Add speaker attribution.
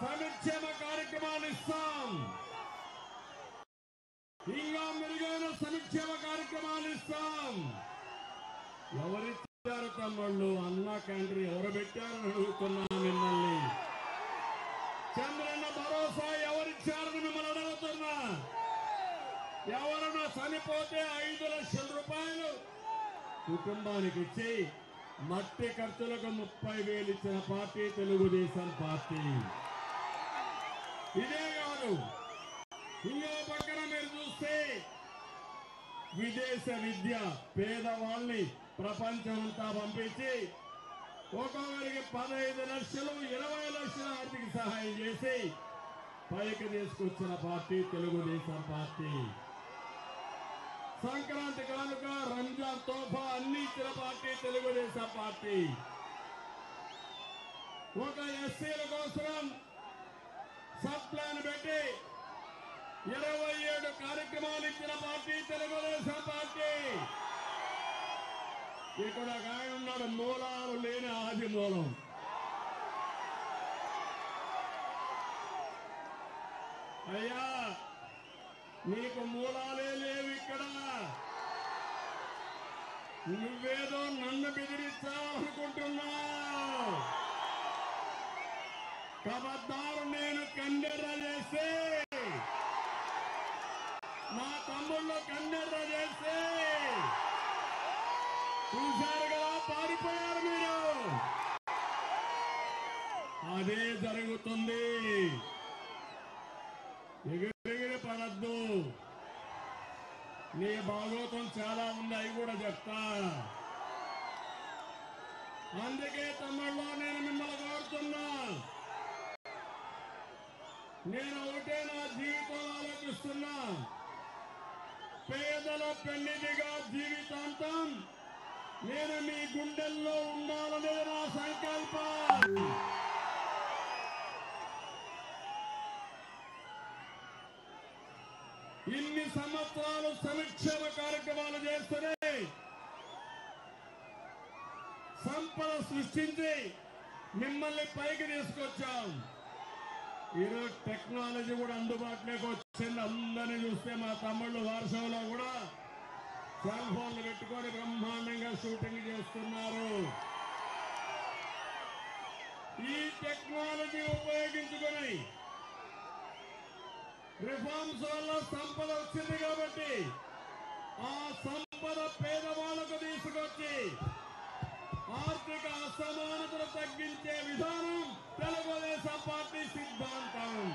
Speaker 1: సంక్షేమ కార్యక్రమాలు ఇస్తాం ఇంకా మెరుగైన సంక్షేమ కార్యక్రమాలు ఇస్తాం ఎవరిచ్చారు తమ్ముళ్ళు అన్నా కంట్రీ ఎవరు పెట్టారని అడుగుతున్నా మిమ్మల్ని చంద్రన్న భరోసా ఎవరిచ్చారని మిమ్మల్ని అడుగుతున్నా ఎవరన్నా చనిపోతే ఐదు లక్షల రూపాయలు కుటుంబానికి ఇచ్చి మట్టి ఖర్చులకు ముప్పై వేలు ఇచ్చిన పార్టీ తెలుగుదేశం పార్టీ ఇదే కాదు ఇంకో పక్కన మీరు చూస్తే విదేశ విద్య పేదవాళ్ళని ప్రపంచమంతా పంపించి ఒక్కొక్కరికి పదహైదు లక్షలు ఇరవై లక్షల ఆర్థిక సహాయం చేసి పైకి తీసుకొచ్చిన పార్టీ తెలుగుదేశం పార్టీ సంక్రాంతి కానుక రంజాన్ తోఫా అన్ని ఇచ్చిన పార్టీ తెలుగుదేశం పార్టీ ఒక ఎస్సీల కోసం సబ్ ప్లాన్ పెట్టి ఇరవై ఏడు కార్యక్రమాలు ఇచ్చిన పార్టీ తెలుగుదేశం పార్టీ ఇక్కడ ఒక ఆయన ఉన్నాడు మూలాలు లేని ఆది మూలం అయ్యా నీకు మూలాలే లేవు ఇక్కడ నువ్వేదో నన్ను బెదిరించాలనుకుంటున్నావు కబద్దారు నేను కన్నెర్ర చేస్తే నా తమ్ముళ్ళు కన్నెర్ర చేస్తే చూశారు కదా పారిపోయారు మీరు అదే జరుగుతుంది ఎగిరెగిరి పడద్దు నీ భాగవతం చాలా ఉంది అవి కూడా చెప్తా అందుకే తమ్ముళ్ళు నేను మిమ్మల్ని కోరుతున్నా నేను ఒకటే నా జీవితంలో ఆలోచిస్తున్నా పేదల పెళ్లిదిగా జీవితాంతం నేను మీ గుండెల్లో ఉండాలనేది నా సంకల్పం ఇన్ని సంవత్సరాలు సంక్షేమ కార్యక్రమాలు చేస్తూనే సంపద సృష్టించి మిమ్మల్ని పైకి తీసుకొచ్చాం ఈరోజు టెక్నాలజీ కూడా అందుబాటులోకి వచ్చింది అందరినీ చూస్తే మా తమ్ముళ్ళు వారసంలో కూడా సెల్ ఫోన్లు పెట్టుకొని బ్రహ్మాండంగా షూటింగ్ చేస్తున్నారు ఈ టెక్నాలజీ ఉపయోగించుకొని రిఫార్మ్స్ వల్ల సంపద వచ్చింది కాబట్టి ఆ సంపద పేదవాళ్లకు తీసుకొచ్చి ఆర్థిక అసమానతలు తగ్గించే విధానం తెలుగుదేశం పార్టీ సిద్ధాంతం